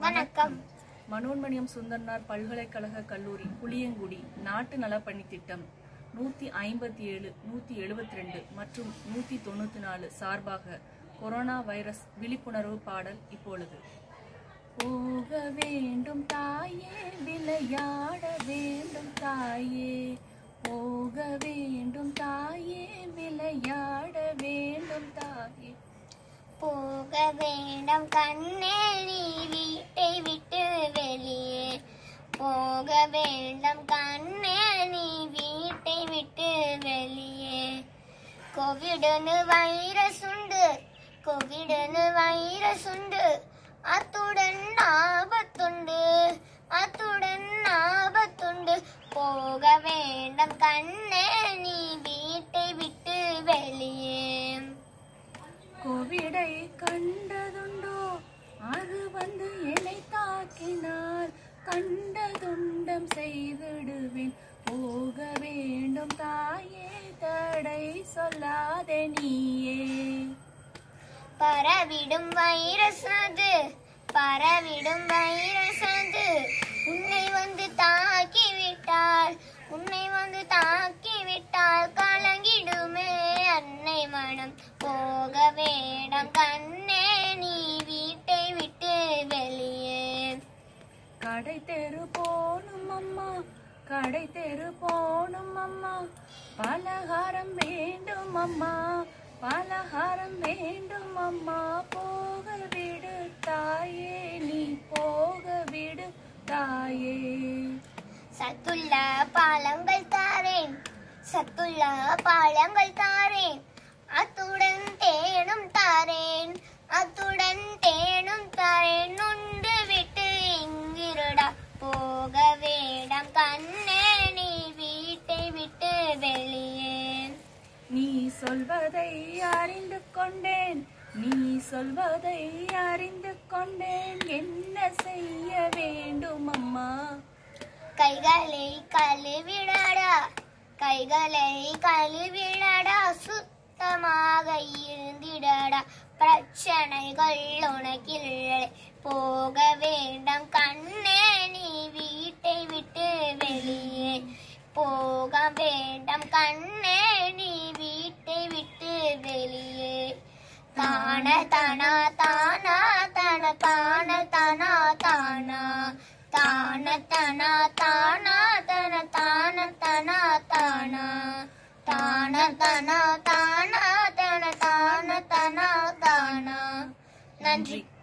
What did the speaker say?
வணக்கம் மனோன்மணியம் சுந்தர்னார் பல்கலைக்கழக கல்லூரி புளியங்குடி நாட்டு நலப்பணி திட்டம் நூத்தி ஐம்பத்தி ஏழு நூத்தி எழுபத்தி ரெண்டு மற்றும் நூத்தி தொண்ணூத்தி நாலு சார்பாக கொரோனா வைரஸ் விழிப்புணர்வு பாடல் இப்பொழுது போக வேண்டும் தாயே விளையாட வேண்டும் தாயே போக வேண்டும் தாயே விளையாட வேண்டும் தாயே போக வேண்டாம் கண்ணே நீ வீட்டை விட்டு வெளியே போக வேண்டாம் கண்ணே நீ வீட்டை விட்டு வெளியே கோவிடுன்னு வைரஸ் உண்டு கோவிடுன்னு வைரஸ் உண்டு அத்துடன் ஆபத்துண்டு அத்துடன் ஆபத்துண்டு போக வேண்டாம் கண்ணே நீ வீட்டை விட்டு வெளியே கோவிடை கண்டதுண்டோ அது வந்து என்னை தாக்கினால் கண்ட துண்டம் செய்திடுவேன் போக வேண்டும் தாயே தடை சொல்லாதே நீயே பரவிடும் வைரஸ் அது பரவிடும் வைரஸ் அது உன்னை வந்து தாக்கி விட்டால் உன்னை வந்து தாக்கி விட்டால் கலங்கிடுமே அன்னை மனம் போக வேண்டாம் கண்ணே நீ வீட்டை விட்டு வெளியே கடை தெரு போணும் அம்மா கடை தெரு போணும் அம்மா பலகாரம் வேண்டும் அம்மா பலகாரம் வேண்டும் அம்மா போக விடு தாயே நீ போக விடு தாயே சத்துள்ள பாலங்கள் தாரேன் சத்துள்ள பாலங்கள் தாரேன் அத்துடன் தேனும் தாரேன் அத்துடன் தேனும் தாரேன் உண்டு விட்டு இங்கிருடா போக வேண்டாம் கண்ணே நீ வீட்டை விட்டு வெளியே நீ சொல்வதை அறிந்து கொண்டேன் நீ சொல்வதை அறிந்து கொண்டேன் என்ன செய்ய வேண்டும் அம்மா கைகளை கழுவிடடா கைகளை கழுவிடடா சுத்தமாக இருந்திடடா பிரச்சனைகள் உனக்கில்லை போக வேண்டாம் கண்ணே நீ வீட்டை விட்டு வெளியே போக வேண்டாம் கண்ணே நீ வீட்டை விட்டு வெளியே தான தனா தானா தன தான தனா தானா தான தனா தானா தன தான தனா தானா தான தனா தானா தன தான தனா தானா நன்றி